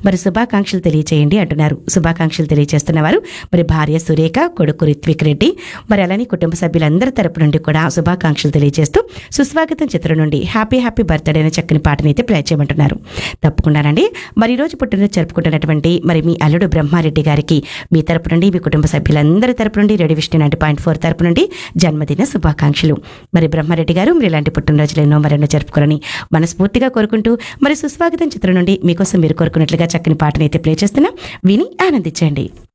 మరి శుభాకాంక్షలు తెలియచేయండి అంటున్నారు శుభాకాంక్షలు తెలియజేస్తున్న వారు మరి భార్య సురేఖ కొడుకు రిత్విక్ రెడ్డి మరి అలానే కుటుంబ సభ్యులందరి తరపు నుండి కూడా శుభాకాంక్షలు తెలియజేస్తూ సుస్వాగతం చిత్రం నుండి హ్యాపీ హ్యాపీ బర్త్డే అనే చక్కని పాటని అయితే ప్లే చేయమంటున్నారు తప్పకుండానండి మరి ఈ రోజు పుట్టినరోజు జరుపుకుంటున్నటువంటి మరి మీ అల్లుడు బ్రహ్మారెడ్డి గారికి మీ తరపు నుండి మీ కుటుంబ సభ్యులందరి తరపు నుండి రెడీ విష్ణు నైన్టీ పాయింట్ ఫోర్ తరపు నుండి జన్మదిన శుభాకాంక్షలు మరి బ్రహ్మారెడ్డి గారు మీరు ఇలాంటి పుట్టినరోజులు ఎన్నో మరెన్నో జరుపుకోవాలని మనస్ఫూర్తిగా కోరుకుంటూ మరి సుస్వాగతం చిత్రం నుండి మీకోసం మీరు కోరుకున్నట్లుగా చక్కని పాటని అయితే ప్లే చేస్తున్నా విని ఆనందించండి